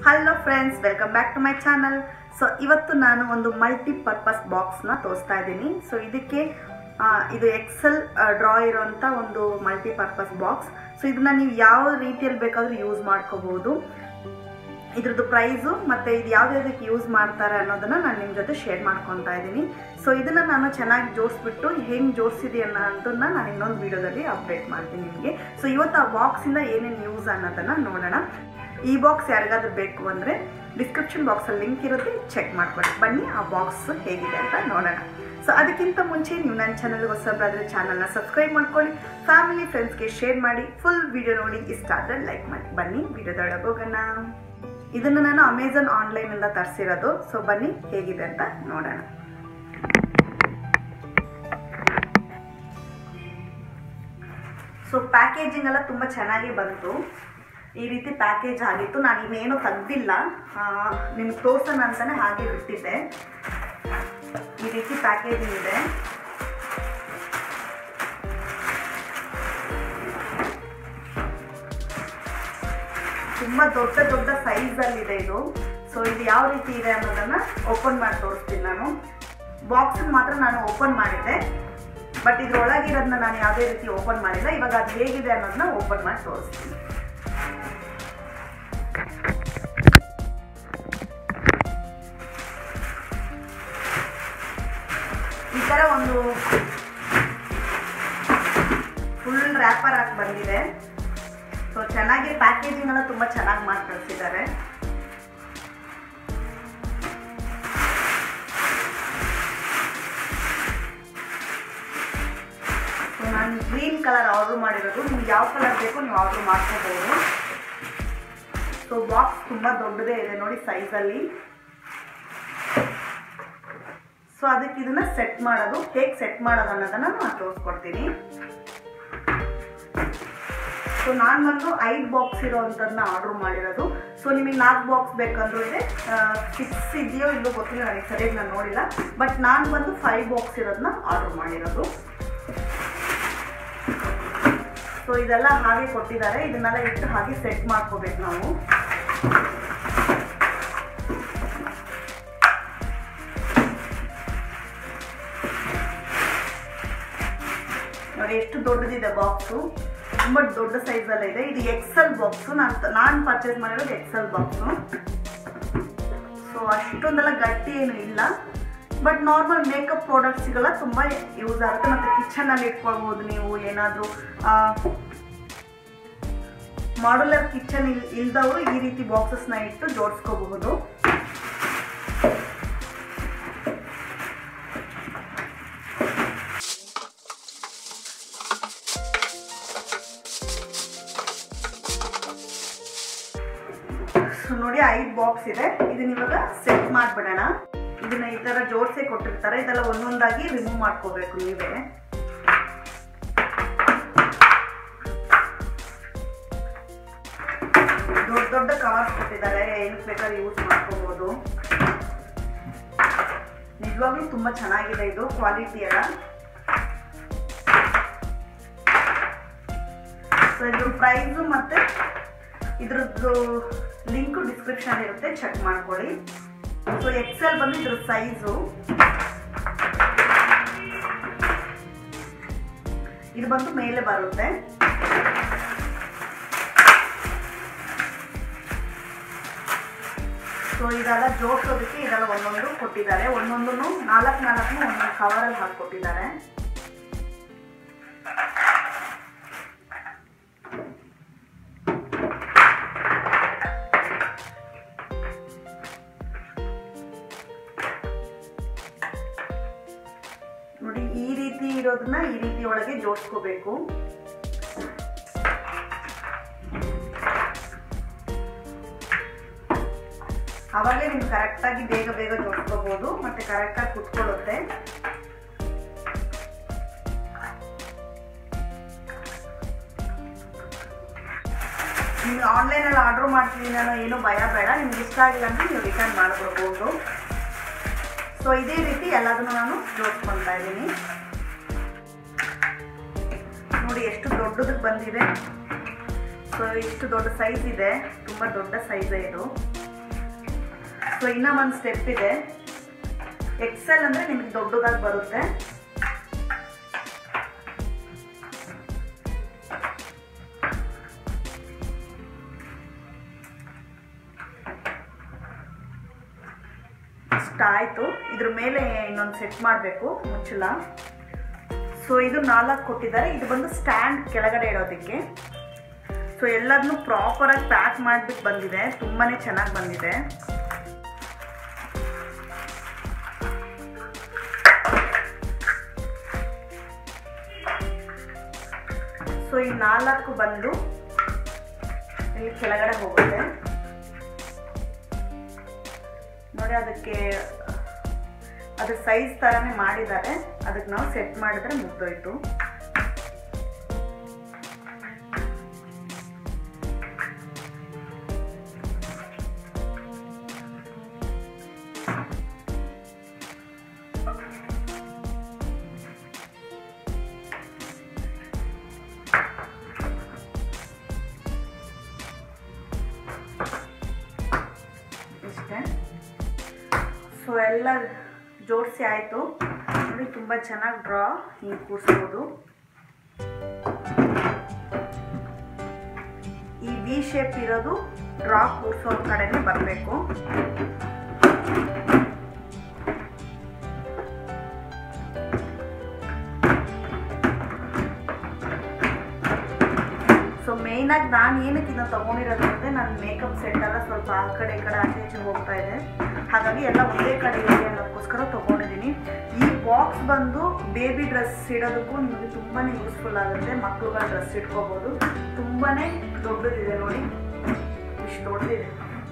hello friends welcome back to my channel so ಇವತ್ತು ನಾನು ಒಂದು ಮಲ್ಟಿ ಪರ್ಪಸ್ ಬಾಕ್ಸ್ನ ತೋರಿಸ್ತಾ ಇದ್ದೀನಿ ಸೊ ಇದಕ್ಕೆ ಆ, ಇದು ಎಕ್ಸೆಲ್ ಡ್ರಾ ಇರೋಂಥ ಒಂದು ಮಲ್ಟಿ ಪರ್ಪಸ್ ಬಾಕ್ಸ್ ಸೊ ಇದನ್ನ ನೀವು ಯಾವ ರೀತಿಯಲ್ಲಿ ಬೇಕಾದರೂ ಯೂಸ್ ಮಾಡ್ಕೋಬಹುದು ಇದ್ರದ್ದು ಪ್ರೈಸು ಮತ್ತು ಇದು ಯಾವ್ದ್ಯಾವ್ದಕ್ಕೆ ಯೂಸ್ ಮಾಡ್ತಾರೆ ಅನ್ನೋದನ್ನ ನಾನು ನಿಮ್ಮ ಜೊತೆ ಶೇರ್ ಮಾಡ್ಕೊತಾ ಇದ್ದೀನಿ ಸೊ ಇದನ್ನ ನಾನು ಚೆನ್ನಾಗಿ ಜೋಡಿಸ್ಬಿಟ್ಟು ಹೆಂಗೆ ಜೋಡಿಸಿದೆ ಅನ್ನೋದನ್ನ ನಾನು ಇನ್ನೊಂದು ವಿಡಿಯೋದಲ್ಲಿ ಅಪ್ಡೇಟ್ ಮಾಡ್ತೀನಿ ನಿಮಗೆ ಸೊ ಇವತ್ತು ಆ ಬಾಕ್ಸಿಂದ ಏನೇನು ಯೂಸ್ ಅನ್ನೋದನ್ನ ನೋಡೋಣ ಈ ಬಾಕ್ಸ್ ಯಾರಿಗಾದ್ರೂ ಬೇಕು ಅಂದರೆ ಡಿಸ್ಕ್ರಿಪ್ಷನ್ ಬಾಕ್ಸಲ್ಲಿ ಲಿಂಕ್ ಇರುತ್ತೆ ಚೆಕ್ ಮಾಡ್ಕೊಳ್ಳಿ ಬನ್ನಿ ಆ ಬಾಕ್ಸ್ ಹೇಗಿದೆ ಅಂತ ನೋಡೋಣ ಸೊ ಅದಕ್ಕಿಂತ ಮುಂಚೆ ನೀವು ನನ್ನ ಚಾನಲ್ಗೆ ಹೊಸಬರಾದರೆ ಚಾನಲ್ನ ಸಬ್ಸ್ಕ್ರೈಬ್ ಮಾಡ್ಕೊಳ್ಳಿ ಫ್ಯಾಮಿಲಿ ಫ್ರೆಂಡ್ಸ್ಗೆ ಶೇರ್ ಮಾಡಿ ಫುಲ್ ವಿಡಿಯೋ ನೋಡಿ ಇಷ್ಟ ಆದರೆ ಲೈಕ್ ಮಾಡಿ ಬನ್ನಿ ವಿಡಿಯೋದೊಳಗೆ ಹೋಗೋಣ ಇದನ್ನು ನಾನು ಅಮೆಝಾನ್ ಆನ್ಲೈನಿಂದ ತರಿಸಿರೋದು ಸೊ ಬನ್ನಿ ಹೇಗಿದೆ ಅಂತ ನೋಡೋಣ ಸೊ ಪ್ಯಾಕೇಜಿಂಗ್ ಎಲ್ಲ ತುಂಬ ಚೆನ್ನಾಗಿ ಬಂತು ಈ ರೀತಿ ಪ್ಯಾಕೇಜ್ ಆಗಿತ್ತು ನಾನು ಇನ್ನೇನು ತೆಗ್ದಿಲ್ಲ ನಿಮ್ಗೆ ತೋರ್ಸೋಣ ಅಂತಲೇ ಹಾಗೆ ಬಿಟ್ಟಿದ್ದೆ ಈ ರೀತಿ ಪ್ಯಾಕೇಜಿಂಗ್ ಇದೆ ತುಂಬ ದೊಡ್ಡ ದೊಡ್ಡ ಸೈಜಲ್ಲಿದೆ ಇದು ಸೊ ಇದು ಯಾವ ರೀತಿ ಇದೆ ಅನ್ನೋದನ್ನ ಓಪನ್ ಮಾಡಿ ತೋರಿಸ್ತೀನಿ ನಾನು ಬಾಕ್ಸ್ ಮಾತ್ರ ನಾನು ಓಪನ್ ಮಾಡಿದ್ದೆ ಬಟ್ ಇದ್ರೊಳಗಿರೋದನ್ನ ನಾನು ಯಾವುದೇ ರೀತಿ ಓಪನ್ ಮಾಡಿಲ್ಲ ಇವಾಗ ಅದು ಹೇಗಿದೆ ಅನ್ನೋದನ್ನ ಓಪನ್ ಮಾಡಿ ತೋರಿಸ್ತೀನಿ ಈ ಥರ ಒಂದು ಫುಲ್ ರ್ಯಾಪರ್ ಹಾಕಿ ಬಂದಿದೆ ಸೊ ಚೆನ್ನಾಗಿ ಪ್ಯಾಕೇಜಿಂಗ್ ಎಲ್ಲ ತುಂಬ ಚೆನ್ನಾಗಿ ಮಾಡಿ ಕಳಿಸಿದ್ದಾರೆ ಸೊ ನಾನು ಗ್ರೀನ್ ಕಲರ್ ಆರ್ಡರ್ ಮಾಡಿರೋದು ನಿಮ್ಗೆ ಯಾವ ಕಲರ್ ಬೇಕು ನೀವು ಆರ್ಡರ್ ಮಾಡ್ಕೋಬಹುದು ಸೊ ಬಾಕ್ಸ್ ತುಂಬ ದೊಡ್ಡದೇ ಇದೆ ನೋಡಿ ಸೈಜಲ್ಲಿ ಸೊ ಅದಕ್ಕೆ ಇದನ್ನ ಸೆಟ್ ಮಾಡೋದು ಹೇಗೆ ಸೆಟ್ ಮಾಡೋದು ಅನ್ನೋದನ್ನ ನಾನು ತೋರಿಸ್ಕೊಡ್ತೀನಿ ಸೊ ನಾನು ಬಂದು ಐದು ಬಾಕ್ಸ್ ಇರೋವಂಥದ್ದನ್ನ ಆರ್ಡರ್ ಮಾಡಿರೋದು ಸೊ ನಿಮಗೆ ನಾಲ್ಕು ಬಾಕ್ಸ್ ಬೇಕಂದ್ರೂ ಇದೆ ಸಿಕ್ಸ್ ಇದೆಯೋ ಇಲ್ಲೋ ಗೊತ್ತಿಲ್ಲ ನನಗೆ ಸರಿಯಾಗಿ ನಾನು ನೋಡಿಲ್ಲ ಬಟ್ ನಾನು ಬಂದು ಫೈವ್ ಬಾಕ್ಸ್ ಇರೋದನ್ನ ಆರ್ಡರ್ ಮಾಡಿರೋದು ಸೊ ಇದೆಲ್ಲ ಹಾಗೆ ಕೊಟ್ಟಿದ್ದಾರೆ ಇದನ್ನೆಲ್ಲ ಇಟ್ಟು ಹಾಗೆ ಸೆಟ್ ಮಾಡ್ಕೋಬೇಕು ನಾವು ನೋಡಿ ಎಷ್ಟು ದೊಡ್ಡದಿದೆ ಬಾಕ್ಸು ತುಂಬ ದೊಡ್ಡ ಸೈಜಲ್ಲೇ ಇದೆ ಇದು ಎಕ್ಸೆಲ್ ಬಾಕ್ಸು ನಾನು ನಾನು ಪರ್ಚೇಸ್ ಮಾಡಿರೋದು ಎಕ್ಸೆಲ್ ಬಾಕ್ಸು ಸೊ ಅಷ್ಟೊಂದೆಲ್ಲ ಗಟ್ಟಿ ಏನು ಇಲ್ಲ ಬಟ್ ನಾರ್ಮಲ್ ಮೇಕಪ್ ಪ್ರಾಡಕ್ಟ್ಸ್ಗೆಲ್ಲ ತುಂಬ ಯೂಸ್ ಆಗುತ್ತೆ ಮತ್ತು ಕಿಚನಲ್ಲಿ ಇಟ್ಕೊಳ್ಬೋದು ನೀವು ಏನಾದರೂ ಮಾಡ್ಯುಲರ್ ಕಿಚನ್ ಇಲ್ ಇಲ್ದವರು ಈ ರೀತಿ ಬಾಕ್ಸಸ್ನ ಇಟ್ಟು ಜೋಡಿಸ್ಕೋಬಹುದು ಸೊ ನೋಡಿ ಐದು ಬಾಕ್ಸ್ ಇದೆ ಇದನ್ನ ಇವಾಗ ಸೆಟ್ ಮಾಡ್ಬಿಡೋಣ ಇದನ್ನ ಈ ತರ ಜೋಡಿಸಿ ಕೊಟ್ಟಿರ್ತಾರೆ ಇದೆಲ್ಲ ಒಂದೊಂದಾಗಿ ರಿಮೂವ್ ಮಾಡ್ಕೋಬೇಕು ನೀವೇ ದೊಡ್ಡ ದೊಡ್ಡ ಕವರ್ಸ್ ಕೊಟ್ಟಿದ್ದಾರೆ ಏನಕ್ಕೆ ಬೇಕಾದ್ರೆ ಯೂಸ್ ಮಾಡ್ಕೋಬಹುದು ನಿಜವಾಗ್ಲೂ ತುಂಬಾ ಚೆನ್ನಾಗಿದೆ ಇದು ಕ್ವಾಲಿಟಿ ಎಲ್ಲ ಸೊ ಇದ್ರ ಪ್ರೈಸು ಮತ್ತೆ ಇದ್ರದ್ದು ಲಿಂಕ್ ಡಿಸ್ಕ್ರಿಪ್ಷನ್ ಇರುತ್ತೆ ಚೆಕ್ ಮಾಡ್ಕೊಳ್ಳಿ ಸೊ ಎಕ್ಸೆಲ್ ಬಂದು ಇದ್ರ ಸೈಜು ಇದು ಬಂದು ಮೇಲೆ ಬರುತ್ತೆ ಸೊ ಇದೆಲ್ಲ ಜೋಡಿಸೋದಕ್ಕೆ ಇದೆಲ್ಲ ಒಂದೊಂದು ಕೊಟ್ಟಿದ್ದಾರೆ ಒಂದೊಂದು ನಾಲ್ಕು ನಾಲ್ಕು ಒಂದೊಂದು ಕವರಲ್ಲಿ ಹಾಕಿಕೊಟ್ಟಿದ್ದಾರೆ ನೋಡಿ ಈ ರೀತಿ ಇರೋದನ್ನ ಈ ರೀತಿ ಒಳಗೆ ಜೋಡಿಸ್ಕೋಬೇಕು ಅವಾಗೇ ನಿಮ್ಗೆ ಕರೆಕ್ಟಾಗಿ ಬೇಗ ಬೇಗ ಜೋಡಿಸ್ಕೋಬಹುದು ಮತ್ತೆ ಕರೆಕ್ಟಾಗಿ ಕುತ್ಕೊಳ್ಳುತ್ತೆ ನೀವು ಆನ್ಲೈನಲ್ಲಿ ಆರ್ಡರ್ ಮಾಡ್ತೀನಿ ಅನ್ನೋ ಏನೂ ಭಯ ಬೇಡ ನಿಮ್ಗೆ ಇಷ್ಟ ಆಗಿಲ್ಲ ಅಂದ್ರೆ ನೀವು ರಿಟರ್ನ್ ಮಾಡ್ಕೊಳ್ಬೋದು ಸೊ ಇದೇ ರೀತಿ ಎಲ್ಲದನ್ನು ನಾನು ಜೋಡಿಸ್ಕೊತಾ ಇದ್ದೀನಿ ನೋಡಿ ಎಷ್ಟು ದೊಡ್ಡದಕ್ಕೆ ಬಂದಿದೆ ಸೊ ಇಷ್ಟು ದೊಡ್ಡ ಸೈಜ್ ಇದೆ ತುಂಬ ದೊಡ್ಡ ಸೈಜ್ ಇದು ಸೊ ಇನ್ನೂ ಒಂದು ಸ್ಟೆಪ್ ಇದೆ ಎಕ್ಸೆಲ್ ಅಂದರೆ ನಿಮಗೆ ದೊಡ್ಡದಾಗಿ ಬರುತ್ತೆ ಇಷ್ಟ ಆಯಿತು ಇದ್ರ ಮೇಲೆ ಇನ್ನೊಂದು ಸೆಟ್ ಮಾಡಬೇಕು ಮುಚ್ಚಲ ಸೊ ಇದು ನಾಲ್ಕು ಕೊಟ್ಟಿದ್ದಾರೆ ಇದು ಬಂದು ಸ್ಟ್ಯಾಂಡ್ ಕೆಳಗಡೆ ಇಡೋದಕ್ಕೆ ಸೊ ಎಲ್ಲದನ್ನೂ ಪ್ರಾಪರಾಗಿ ಪ್ಯಾಕ್ ಮಾಡಿಬಿಟ್ಟು ಬಂದಿದೆ ತುಂಬಾ ಚೆನ್ನಾಗಿ ಬಂದಿದೆ ಸೊ ಈ ನಾಲ್ಕು ಬಂದು ಇಲ್ಲಿ ಕೆಳಗಡೆ ಹೋಗುತ್ತೆ ನೋಡಿ ಅದಕ್ಕೆ ಅದ್ರ ಸೈಜ್ ಥರನೇ ಮಾಡಿದ್ದಾರೆ ಅದಕ್ಕೆ ನಾವು ಸೆಟ್ ಮಾಡಿದ್ರೆ ಮುಗ್ದೋಯ್ತು ಇಷ್ಟೇ ಸೊ ಎಲ್ಲ ಜೋಡಿಸಿ ಆಯಿತು ನೋಡಿ ತುಂಬ ಚೆನ್ನಾಗಿ ಡ್ರಾ ಹಿಂಗೆ ಕೂರಿಸ್ಬೋದು ಈ ವಿ ಶೇಪ್ ಇರೋದು ಡ್ರಾ ಕೂರಿಸೋ ಕಡೆನೇ ಬರಬೇಕು ಸೊ ಮೇಯ್ನಾಗಿ ನಾನು ಏನಕ್ಕೆ ಇದನ್ನು ತೊಗೊಂಡಿರೋದು ಅಂದರೆ ನನ್ನ ಮೇಕಪ್ ಸೆಟ್ ಎಲ್ಲ ಸ್ವಲ್ಪ ಆ ಕಡೆ ಈ ಕಡೆ ಆಚೆ ಈಚೆ ಹೋಗ್ತಾ ಇದೆ ಹಾಗಾಗಿ ಎಲ್ಲ ಒಂದೇ ಕಡೆ ಇದೆ ಅನ್ನೋದಕ್ಕೋಸ್ಕರ ತೊಗೊಂಡಿದ್ದೀನಿ ಈ ಬಾಕ್ಸ್ ಬಂದು ಬೇಬಿ ಡ್ರೆಸ್ ಇಡೋದಕ್ಕೂ ನಿಮಗೆ ತುಂಬಾ ಯೂಸ್ಫುಲ್ ಆಗುತ್ತೆ ಮಕ್ಕಳುಗಳ ಡ್ರೆಸ್ ಇಟ್ಕೋಬೋದು ತುಂಬಾ ದೊಡ್ಡದಿದೆ ನೋಡಿ ಇಷ್ಟು ದೊಡ್ಡದಿದೆ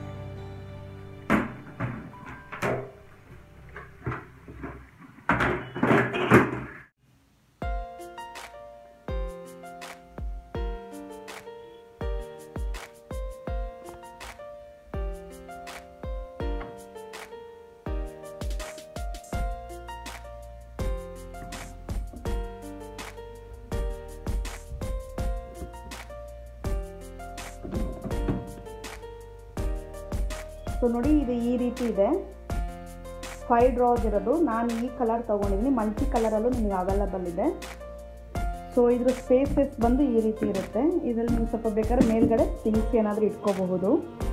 ಸೊ ನೋಡಿ ಇದು ಈ ರೀತಿ ಇದೆ ಫೈವ್ ಡ್ರಾಸ್ ಇರೋದು ನಾನು ಈ ಕಲರ್ ತೊಗೊಂಡಿದ್ದೀನಿ ಮಲ್ಟಿ ಕಲರಲ್ಲೂ ನಿಮಗೆ ಅವೈಲಬಲ್ ಇದೆ ಸೊ ಇದ್ರ ಸ್ಪೇಸಸ್ ಬಂದು ಈ ರೀತಿ ಇರುತ್ತೆ ಇದರಲ್ಲಿ ನೀವು ಸ್ವಲ್ಪ ಬೇಕಾದ್ರೆ ಮೇಲ್ಗಡೆ ಥಿಂಗ್ಸ್ ಏನಾದರೂ ಇಟ್ಕೋಬಹುದು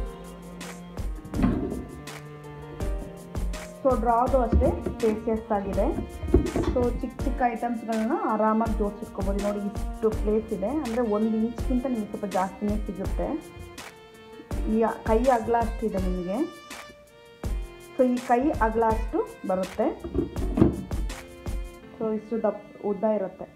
ಸೊ ಡ್ರಾದು ಅಷ್ಟೇ ಸ್ಪೇಸಿಯಸ್ ಆಗಿದೆ ಸೊ ಚಿಕ್ಕ ಚಿಕ್ಕ ಐಟಮ್ಸ್ಗಳನ್ನ ಆರಾಮಾಗಿ ಜೋಡಿಸಿಟ್ಕೋಬೋದು ನೋಡಿ ಇಷ್ಟು ಪ್ಲೇಸ್ ಇದೆ ಅಂದರೆ ಒಂದು ಇಂಚ್ಗಿಂತ ನಿಮಗೆ ಸ್ವಲ್ಪ ಜಾಸ್ತಿನೇ ಸಿಗುತ್ತೆ ಈ ಕೈ ಅಗಲ ಅಷ್ಟಿದೆ ನಿಮಗೆ ಸೊ ಈ ಕೈ ಅಗಲ ಅಷ್ಟು ಬರುತ್ತೆ ಸೊ ಇಷ್ಟು ದಪ್ಪ ಉದ್ದ ಇರುತ್ತೆ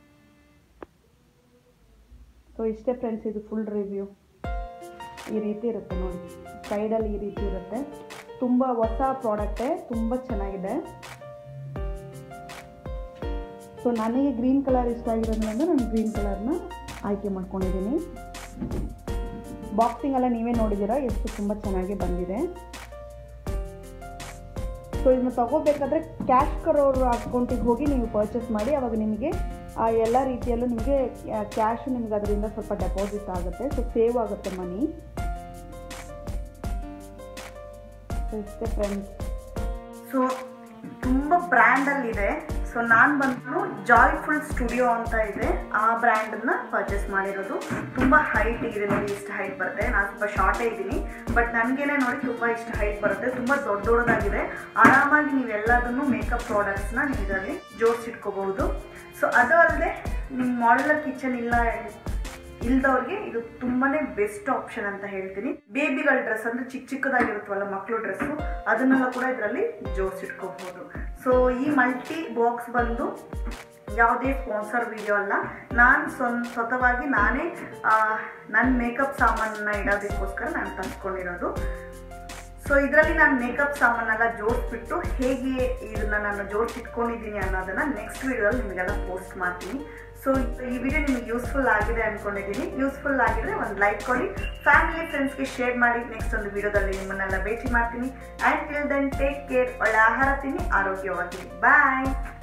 ಸೊ ಇಷ್ಟೇ ಫ್ರೆಂಡ್ಸ್ ಇದು ಫುಲ್ ರಿವ್ಯೂ ಈ ರೀತಿ ಇರುತ್ತೆ ನೋಡಿ ಸೈಡಲ್ಲಿ ಈ ರೀತಿ ಇರುತ್ತೆ ತುಂಬ ಹೊಸ ಪ್ರಾಡಕ್ಟೇ ತುಂಬ ಚೆನ್ನಾಗಿದೆ ಸೊ ನನಗೆ ಗ್ರೀನ್ ಕಲರ್ ಇಷ್ಟ ಆಗಿರೋದ್ರಿಂದ ನಾನು ಗ್ರೀನ್ ಕಲರ್ನ ಆಯ್ಕೆ ಮಾಡ್ಕೊಂಡಿದ್ದೀನಿ ಬಾಕ್ಸಿಂಗ್ ಎಲ್ಲ ನೀವೇ ನೋಡಿದ್ದೀರಾ ಎಷ್ಟು ತುಂಬ ಚೆನ್ನಾಗಿ ಬಂದಿದೆ ಸೊ ಇದನ್ನ ತಗೋಬೇಕಾದ್ರೆ ಕ್ಯಾಶ್ ಕರೋರ್ ಅಕೌಂಟಿಗೆ ಹೋಗಿ ನೀವು ಪರ್ಚೇಸ್ ಮಾಡಿ ಅವಾಗ ನಿಮಗೆ ಆ ಎಲ್ಲ ರೀತಿಯಲ್ಲೂ ನಿಮಗೆ ಕ್ಯಾಶು ನಿಮ್ಗೆ ಅದರಿಂದ ಸ್ವಲ್ಪ ಡೆಪಾಸಿಟ್ ಆಗುತ್ತೆ ಸೊ ಸೇವ್ ಆಗುತ್ತೆ ಮನಿ ಸೊ ಇಷ್ಟೇ ಫ್ರೆಂಡ್ಸ್ ಸೊ ತುಂಬ ಬ್ರ್ಯಾಂಡಲ್ಲಿದೆ ಸೊ ನಾನು ಬಂದು ಜಾಯ್ಫುಲ್ ಸ್ಟುಡಿಯೋ ಅಂತ ಇದೆ ಆ ಬ್ರ್ಯಾಂಡನ್ನ ಪರ್ಚೇಸ್ ಮಾಡಿರೋದು ತುಂಬ ಹೈಟ್ ಇದೆ ನೋಡಿ ಇಷ್ಟು ಹೈಟ್ ಬರುತ್ತೆ ನಾನು ಸ್ವಲ್ಪ ಶಾರ್ಟೇ ಇದ್ದೀನಿ ಬಟ್ ನನಗೇನೆ ನೋಡಿ ತುಂಬ ಇಷ್ಟು ಹೈಟ್ ಬರುತ್ತೆ ತುಂಬ ದೊಡ್ಡ ದೊಡ್ಡದಾಗಿದೆ ಆರಾಮಾಗಿ ನೀವೆಲ್ಲದನ್ನು ಮೇಕಪ್ ಪ್ರಾಡಕ್ಟ್ಸ್ನ ನೀವು ಇದರಲ್ಲಿ ಜೋಡಿಸಿಟ್ಕೋಬಹುದು ಸೊ ಅದು ಅಲ್ಲದೆ ನಿಮ್ಮ ಮಾಡ್ಯುಲರ್ ಕಿಚನ್ ಇಲ್ಲ ಇಲ್ದವ್ರಿಗೆ ಇದು ತುಂಬಾನೇ ಬೆಸ್ಟ್ ಆಪ್ಷನ್ ಅಂತ ಹೇಳ್ತೀನಿ ಬೇಬಿಗಳ ಡ್ರೆಸ್ ಅಂದ್ರೆ ಚಿಕ್ಕ ಚಿಕ್ಕದಾಗಿರುತ್ತವಲ್ಲ ಮಕ್ಕಳು ಡ್ರೆಸ್ಸು ಅದನ್ನೆಲ್ಲ ಕೂಡ ಇದರಲ್ಲಿ ಜೋಡಿಸಿಟ್ಕೋಬಹುದು ಸೊ ಈ ಮಲ್ಟಿ ಬಾಕ್ಸ್ ಬಂದು ಯಾವುದೇ ಸ್ಪಾನ್ಸರ್ ವಿಡಿಯೋ ಅಲ್ಲ ನಾನು ಸ್ವಂತ ಸ್ವತಃವಾಗಿ ನಾನೇ ನನ್ನ ಮೇಕಪ್ ಸಾಮಾನನ್ನ ಇಡೋದಕ್ಕೋಸ್ಕರ ನಾನು ತಂದ್ಕೊಂಡಿರೋದು ಸೊ ಇದರಲ್ಲಿ ನಾನು ಮೇಕಪ್ ಸಾಮಾನೆಲ್ಲ ಜೋಡಿಸ್ಬಿಟ್ಟು ಹೇಗೆ ಇದನ್ನ ನಾನು ಜೋಡಿಸಿಟ್ಕೊಂಡಿದ್ದೀನಿ ಅನ್ನೋದನ್ನ ನೆಕ್ಸ್ಟ್ ವಿಡಿಯೋದಲ್ಲಿ ನಿಮಗೆಲ್ಲ ಪೋಸ್ಟ್ ಮಾಡ್ತೀನಿ ಸೊ ಈ ವಿಡಿಯೋ ನಿಮಗೆ ಯೂಸ್ಫುಲ್ ಆಗಿದೆ ಅಂದ್ಕೊಂಡಿದ್ದೀನಿ ಯೂಸ್ಫುಲ್ ಆಗಿದ್ರೆ ಒಂದು ಲೈಕ್ ಕೊಡಿ ಫ್ಯಾಮಿಲಿ ಫ್ರೆಂಡ್ಸ್ಗೆ ಶೇರ್ ಮಾಡಿ ನೆಕ್ಸ್ಟ್ ಒಂದು ವಿಡಿಯೋದಲ್ಲಿ ನಿಮ್ಮನ್ನೆಲ್ಲ ಭೇಟಿ ಮಾಡ್ತೀನಿ and till then take care ಒಳ್ಳೆ ಆಹಾರ ತಿನ್ನಿ ಆರೋಗ್ಯವಾಗಿರಿ ಬಾಯ್